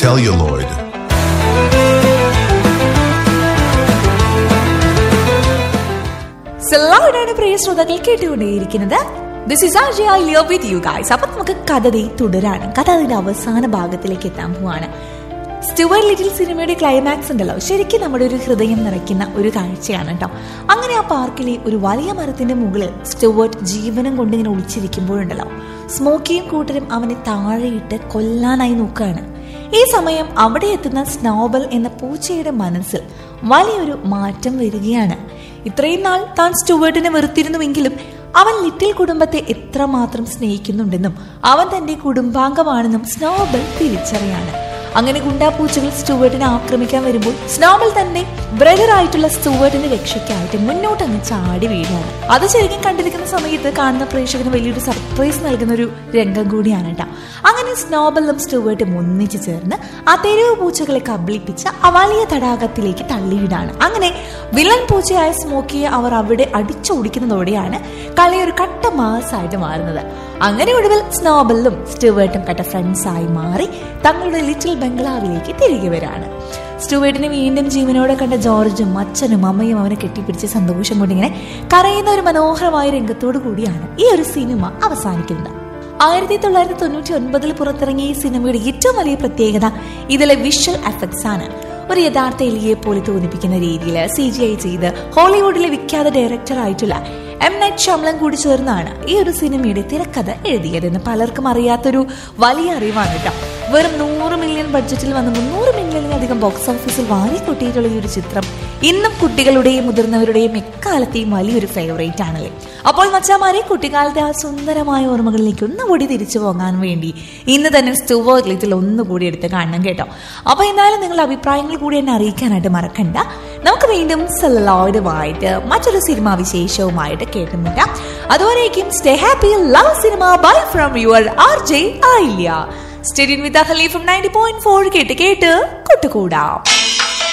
celluloid. സലാഡാണ് പ്രിയ ശ്രോതാക്കൾ കേട്ടുകൊണ്ടേയിരിക്കുന്നത് this is R J I Leo with you guys അപ്പൊ നമുക്ക് കഥ ദേ തുടരാണ് കഥ അതിന്റെ അവസാന ഭാഗത്തിലേക്ക് എത്താൻ പോവാണ് സ്റ്റുവർട്ട് ലിറ്റിൽ സിനിമയുടെ ക്ലൈമാക്സ് ഉണ്ടല്ലോ ശരിക്കും നമ്മുടെ ഒരു ഹൃദയം നിറയ്ക്കുന്ന ഒരു കാഴ്ചയാണ് കേട്ടോ അങ്ങനെ ആ പാർക്കിലെ ഒരു വലിയ മരത്തിന്റെ മുകളിൽ സ്റ്റുവർട്ട് ജീവനം കൊണ്ട് ഇങ്ങനെ ഒളിച്ചിരിക്കുമ്പോഴുണ്ടല്ലോ സ്മോക്കിയും കൂട്ടരും അവനെ താഴെയിട്ട് കൊല്ലാനായി നോക്കുകയാണ് ഈ സമയം അവിടെ എത്തുന്ന സ്നോബൽ എന്ന പൂച്ചയുടെ മനസ്സിൽ വലിയൊരു മാറ്റം വരികയാണ് ഇത്രയും നാൾ താൻ സ്റ്റുവേർട്ടിനെ വെറുത്തിരുന്നുവെങ്കിലും അവൻ ലിറ്റിൽ കുടുംബത്തെ എത്രമാത്രം സ്നേഹിക്കുന്നുണ്ടെന്നും അവൻ തന്റെ കുടുംബാംഗമാണെന്നും സ്നോബൽ തിരിച്ചറിയാണ് അങ്ങനെ ഗുണ്ടാപ്പൂച്ചകൾ സ്റ്റുവേർട്ടിനെ ആക്രമിക്കാൻ വരുമ്പോൾ സ്നോബൽ തന്റെ ബ്രദർ ആയിട്ടുള്ള സ്റ്റുവേർട്ടിന്റെ രക്ഷയ്ക്കായിട്ട് മുന്നോട്ട് അങ്ങ് ചാടി വീഴാണ് അത് ശരിക്കും കണ്ടിരിക്കുന്ന സമയത്ത് കാണുന്ന പ്രേക്ഷകന് വലിയൊരു സർപ്രൈസ് നൽകുന്ന ഒരു രംഗം കൂടിയാണ് കേട്ടോ അങ്ങനെ സ്നോബലും സ്റ്റുവേർട്ടും ഒന്നിച്ചു ചേർന്ന് ആ തെരുവ് പൂച്ചകളെ കബളിപ്പിച്ച് ആ വലിയ തടാകത്തിലേക്ക് തള്ളിയിടാണ് അങ്ങനെ വില്ലൻ പൂച്ചയായ സ്മോക്കിയെ അവർ അവിടെ അടിച്ചോടിക്കുന്നതോടെയാണ് കളി ഒരു കട്ട മാസായിട്ട് മാറുന്നത് അങ്ങനെ ഒടുവിൽ സ്നോബലും സ്റ്റുവേർട്ടും കട്ട ഫ്രണ്ട്സ് ആയി മാറി തങ്ങളുടെ ലിറ്റിൽ ബംഗ്ലാവിലേക്ക് തിരികെ വരാണ് സ്റ്റുവേർട്ടിനെ വീണ്ടും ജീവനോടെ കണ്ട ജോർജും അച്ഛനും അമ്മയും അവനെ കെട്ടിപ്പിടിച്ച സന്തോഷം കൊണ്ടിങ്ങനെ കരയുന്ന ഒരു മനോഹരമായ രംഗത്തോടു കൂടിയാണ് ഈ ഒരു സിനിമ അവസാനിക്കുന്നത് ആയിരത്തി തൊള്ളായിരത്തി തൊണ്ണൂറ്റി ഒൻപതിൽ പുറത്തിറങ്ങിയ ഈ സിനിമയുടെ ഏറ്റവും വലിയ പ്രത്യേകത ഇതിലെ വിഷ്വൽ എഫക്ട്സ് ആണ് ഒരു യഥാർത്ഥ എലിയെ പോലെ തോന്നിപ്പിക്കുന്ന രീതിയിൽ സി ജി ഐ ചെയ്ത് ഹോളിവുഡിലെ വിഖ്യാത ഡയറക്ടർ ആയിട്ടുള്ള എം നൈറ്റ് ശമ്പളം കൂടി ചേർന്നാണ് ഈ ഒരു സിനിമയുടെ തിരക്കഥ എഴുതിയതെന്ന് പലർക്കും അറിയാത്തൊരു വലിയ അറിവാണ് കേട്ടോ വെറും നൂറ് മില്യൺ ബഡ്ജറ്റിൽ വന്ന് മുന്നൂറ് മില്യണിലധികം ബോക്സ് ഓഫീസിൽ വാരിക്കൊട്ടിയിട്ടുള്ള ഈ ഒരു ചിത്രം ഇന്നും കുട്ടികളുടെയും മുതിർന്നവരുടെയും എക്കാലത്തെയും വലിയൊരു ഫേവറേറ്റ് ആണല്ലേ അപ്പോൾ മച്ചാമാരെ കുട്ടിക്കാലത്തെ ആ സുന്ദരമായ ഓർമ്മകളിലേക്ക് ഒന്നുകൂടി തിരിച്ചു പോകാൻ വേണ്ടി ഇന്ന് തന്നെ സ്റ്റുവേർട്ട് ലിറ്റിൽ ഒന്നുകൂടി എടുത്ത് കാണണം കേട്ടോ അപ്പൊ എന്തായാലും നിങ്ങളുടെ അഭിപ്രായങ്ങൾ കൂടി എന്നെ അറിയിക്കാനായിട്ട് മറക്കണ്ട നമുക്ക് വീണ്ടും സെല്ലോയിഡുമായിട്ട് മറ്റൊരു സിനിമാ വിശേഷവുമായിട്ട് കേൾക്കുന്നുണ്ട് അതുവരേക്കും stay happy love cinema bye from your R J Ayilya stadium with from ninety point four കേട്ട് കേട്ട് കൊട്ടുകൂടാം